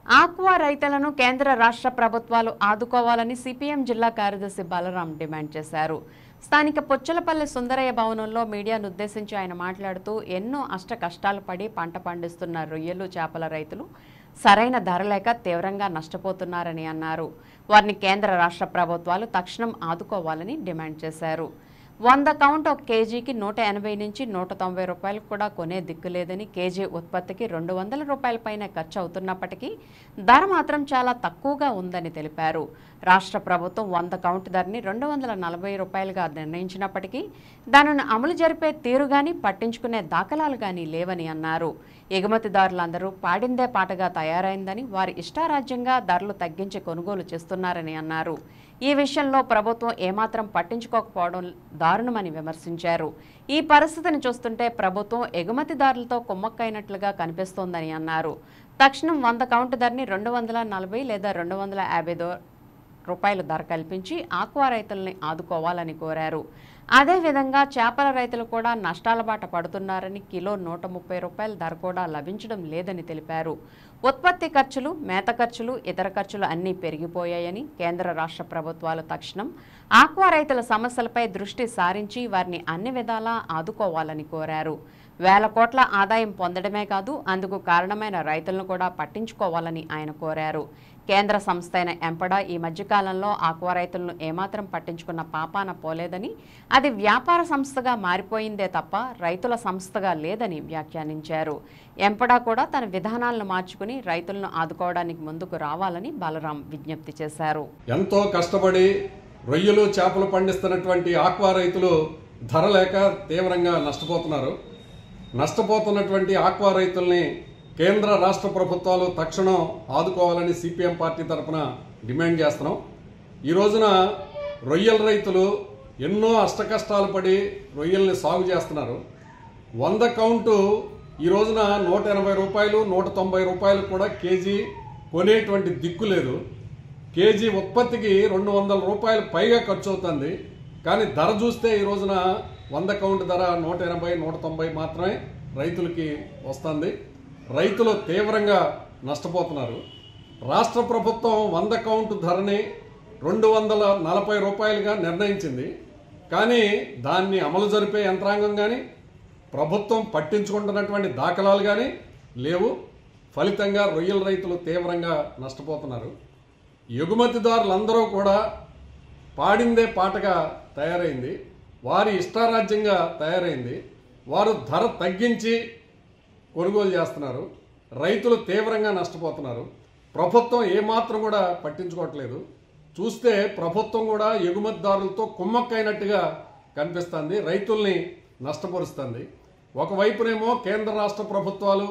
aqua రైతులను కేంద్ర రాష్ట్ర ప్రభుత్వాలు ఆదుకోవాలని సిపిఎం జిల్లా కార్యదర్శి బలరాం డిమాండ్ చేశారు స్థానిక పొచ్చలపల్లి సుందరయ్య భవనంలో మీడియాను ఉద్దేశించి ఆయన మాట్లాడుతూ ఎన్నో అష్ట కష్టాలు పడి పంట పండిస్తున్న రొయ్యలు చేపల రైతులు సరైన ధర లేక తీవ్రంగా నష్టపోతున్నారని అన్నారు వారిని కేంద్ర రాష్ట్ర ప్రభుత్వాలు తక్షణం ఆదుకోవాలని డిమాండ్ చేశారు వంద కౌంట్ ఒక కేజీకి నూట ఎనభై నుంచి నూట తొంభై రూపాయలకు కూడా కొనే దిక్కు లేదని కేజీ ఉత్పత్తికి రెండు వందల రూపాయల పైన ఖర్చు అవుతున్నప్పటికీ ధర మాత్రం చాలా తక్కువగా ఉందని తెలిపారు రాష్ట్ర ప్రభుత్వం వంద కౌంట్ ధరని రెండు వందల నలభై రూపాయలుగా నిర్ణయించినప్పటికీ దానిని అమలు జరిపే తీరు గాని పట్టించుకునే దాఖలాలు గాని లేవని అన్నారు ఎగుమతిదారులందరూ పాడిందే పాటగా తయారైందని వారి ఇష్టారాజ్యంగా ధరలు తగ్గించి కొనుగోలు చేస్తున్నారని అన్నారు ఈ విషయంలో ప్రభుత్వం ఏమాత్రం పట్టించుకోకపోవడం దారుణమని విమర్శించారు ఈ పరిస్థితిని చూస్తుంటే ప్రభుత్వం ఎగుమతిదారులతో కుమ్మక్కైనట్లుగా కనిపిస్తోందని అన్నారు తక్షణం వంద కౌంట్ ధరని రెండు వందల నలభై లేదా రెండు వందల యాభై దో రూపాయలు ధర కల్పించి ఆక్వా రైతుల్ని ఆదుకోవాలని కోరారు అదేవిధంగా చేపల రైతులు కూడా నష్టాల బాట పడుతున్నారని కిలో నూట ముప్పై రూపాయల ధర కూడా లభించడం లేదని తెలిపారు ఉత్పత్తి ఖర్చులు మేత ఖర్చులు ఇతర ఖర్చులు అన్నీ పెరిగిపోయాయని కేంద్ర రాష్ట్ర ప్రభుత్వాలు తక్షణం ఆక్వా రైతుల సమస్యలపై దృష్టి సారించి వారిని అన్ని విధాలా ఆదుకోవాలని కోరారు వేల కోట్ల ఆదాయం పొందడమే కాదు అందుకు కారణమైన రైతులను కూడా పట్టించుకోవాలని ఆయన కోరారు కేంద్ర సంస్థ అయిన ఎంపడా ఈ మధ్యకాలంలో ఆక్వా రైతులను ఏమాత్రం పట్టించుకున్న పాపాన పోలేదని అది వ్యాపార సంస్థగా మారిపోయిందే తప్ప రైతుల సంస్థగా లేదని వ్యాఖ్యానించారు ఎంపడా కూడా తన విధానాలను మార్చుకుని రైతులను ఆదుకోవడానికి ముందుకు రావాలని బలరాం విజ్ఞప్తి చేశారు ఎంతో కష్టపడి రొయ్యలు చేపలు పండిస్తున్నటువంటి ఆక్వా రైతులు ధర లేక తీవ్రంగా నష్టపోతున్నారు నష్టపోతున్నటువంటి ఆక్వా రైతుల్ని కేంద్ర రాష్ట్ర ప్రభుత్వాలు తక్షణం ఆదుకోవాలని సిపిఎం పార్టీ తరఫున డిమాండ్ చేస్తున్నాం ఈ రోజున రొయ్యల రైతులు ఎన్నో అష్టకష్టాలు పడి రొయ్యల్ని సాగు చేస్తున్నారు వంద కౌంటు ఈ రోజున నూట ఎనభై రూపాయలు నూట తొంభై రూపాయలు కూడా కేజీ కొనేటువంటి దిక్కు లేదు కేజీ ఉత్పత్తికి రెండు వందల రూపాయలు పైగా ఖర్చు అవుతుంది కానీ ధర చూస్తే ఈ రోజున వంద కౌంట్ ధర నూట ఎనభై నూట తొంభై మాత్రమే రైతులకి వస్తుంది రైతులు తీవ్రంగా నష్టపోతున్నారు రాష్ట్ర ప్రభుత్వం వంద కౌంట్ ధరని రెండు వందల నలభై రూపాయలుగా నిర్ణయించింది కానీ దాన్ని అమలు జరిపే యంత్రాంగం కానీ ప్రభుత్వం పట్టించుకుంటున్నటువంటి దాఖలాలు కానీ లేవు ఫలితంగా రొయ్యల రైతులు తీవ్రంగా నష్టపోతున్నారు ఎగుమతిదారులందరూ కూడా పాడిందే పాటగా తయారైంది వారి ఇష్టారాజ్యంగా తయారైంది వారు ధర తగ్గించి కొనుగోలు చేస్తున్నారు రైతులు తీవ్రంగా నష్టపోతున్నారు ప్రభుత్వం ఏమాత్రం కూడా పట్టించుకోవట్లేదు చూస్తే ప్రభుత్వం కూడా ఎగుమతిదారులతో కుమ్మక్కైనట్టుగా కనిపిస్తుంది రైతుల్ని నష్టపరుస్తుంది ఒకవైపునేమో కేంద్ర రాష్ట్ర ప్రభుత్వాలు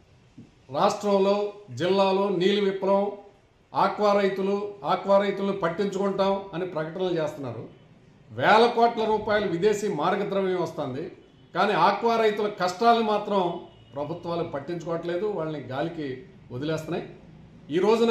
రాష్ట్రంలో జిల్లాలో నీలి విప్లవం ఆక్వా రైతులు ఆక్వా రైతులను పట్టించుకుంటాం అని ప్రకటనలు చేస్తున్నారు వేల కోట్ల రూపాయలు విదేశీ మార్గద్రవ్యం వస్తుంది కానీ ఆక్వా రైతుల కష్టాలను మాత్రం ప్రభుత్వాలు పట్టించుకోవట్లేదు వాళ్ళని గాలికి వదిలేస్తున్నాయి ఈ రోజున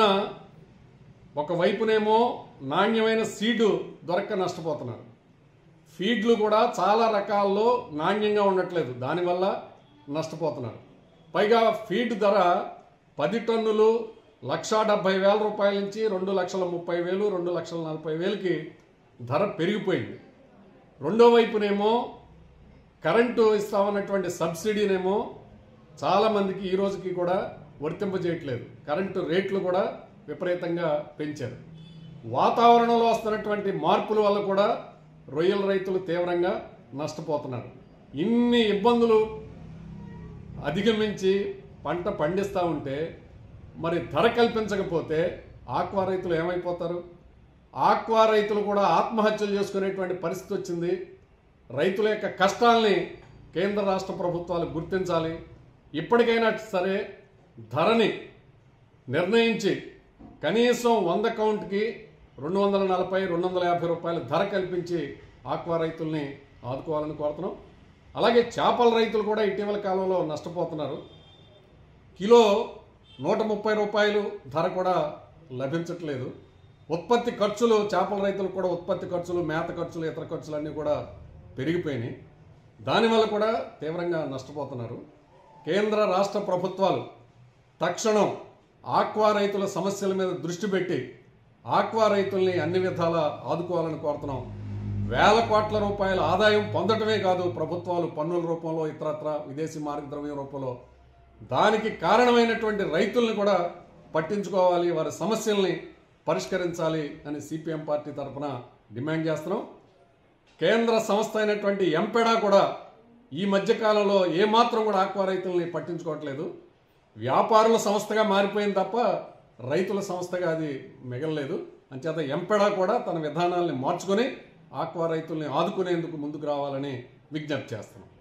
ఒకవైపునేమో నాణ్యమైన సీడు దొరక్క నష్టపోతున్నారు ఫీడ్లు కూడా చాలా రకాల్లో నాణ్యంగా ఉండట్లేదు దానివల్ల నష్టపోతున్నారు పైగా ఫీడ్ ధర పది టన్నులు లక్షా డెబ్బై వేల రూపాయల నుంచి రెండు లక్షల ముప్పై వేలు రెండు లక్షల నలభై వేలకి ధర పెరిగిపోయింది రెండో వైపునేమో కరెంటు ఇస్తామన్నటువంటి సబ్సిడీనేమో చాలామందికి ఈ రోజుకి కూడా వర్తింపజేయట్లేదు కరెంటు రేట్లు కూడా విపరీతంగా పెంచారు వాతావరణంలో వస్తున్నటువంటి మార్పుల వల్ల కూడా రొయ్యల రైతులు తీవ్రంగా నష్టపోతున్నారు ఇన్ని ఇబ్బందులు అధిగమించి పంట పండిస్తూ ఉంటే మరి ధర కల్పించకపోతే ఆక్వా రైతులు ఏమైపోతారు ఆక్వా రైతులు కూడా ఆత్మహత్యలు చేసుకునేటువంటి పరిస్థితి వచ్చింది రైతుల యొక్క కష్టాల్ని కేంద్ర రాష్ట్ర ప్రభుత్వాలు గుర్తించాలి ఇప్పటికైనా సరే ధరని నిర్ణయించి కనీసం వంద కౌంట్కి రెండు వందల నలభై రెండు వందల యాభై రూపాయల ధర కల్పించి ఆక్వా రైతుల్ని ఆదుకోవాలని కోరుతున్నాం అలాగే చేపల రైతులు కూడా ఇటీవల కాలంలో నష్టపోతున్నారు కిలో నూట ముప్పై రూపాయలు ధర కూడా లభించట్లేదు ఉత్పత్తి ఖర్చులు చేపల రైతులు కూడా ఉత్పత్తి ఖర్చులు మేత ఖర్చులు ఇతర ఖర్చులు అన్నీ కూడా పెరిగిపోయినాయి దానివల్ల కూడా తీవ్రంగా నష్టపోతున్నారు కేంద్ర రాష్ట్ర ప్రభుత్వాలు తక్షణం ఆక్వా రైతుల సమస్యల మీద దృష్టి పెట్టి ఆక్వా రైతుల్ని అన్ని విధాలా ఆదుకోవాలని కోరుతున్నాం వేల కోట్ల రూపాయల ఆదాయం పొందటమే కాదు ప్రభుత్వాలు పన్నుల రూపంలో ఇతరత్ర విదేశీ మార్గద్రవ్యం రూపంలో దానికి కారణమైనటువంటి రైతుల్ని కూడా పట్టించుకోవాలి వారి సమస్యల్ని పరిష్కరించాలి అని సిపిఎం పార్టీ తరఫున డిమాండ్ చేస్తున్నాం కేంద్ర సంస్థ అయినటువంటి ఎంపెడా కూడా ఈ మధ్యకాలంలో ఏమాత్రం కూడా ఆక్వా రైతుల్ని పట్టించుకోవట్లేదు వ్యాపారుల సంస్థగా మారిపోయింది తప్ప రైతుల సంస్థగా అది మిగలలేదు అంచేత ఎంపెడా కూడా తన విధానాల్ని మార్చుకొని ఆక్వా రైతుల్ని ఆదుకునేందుకు ముందుకు రావాలని విజ్ఞప్తి చేస్తున్నాం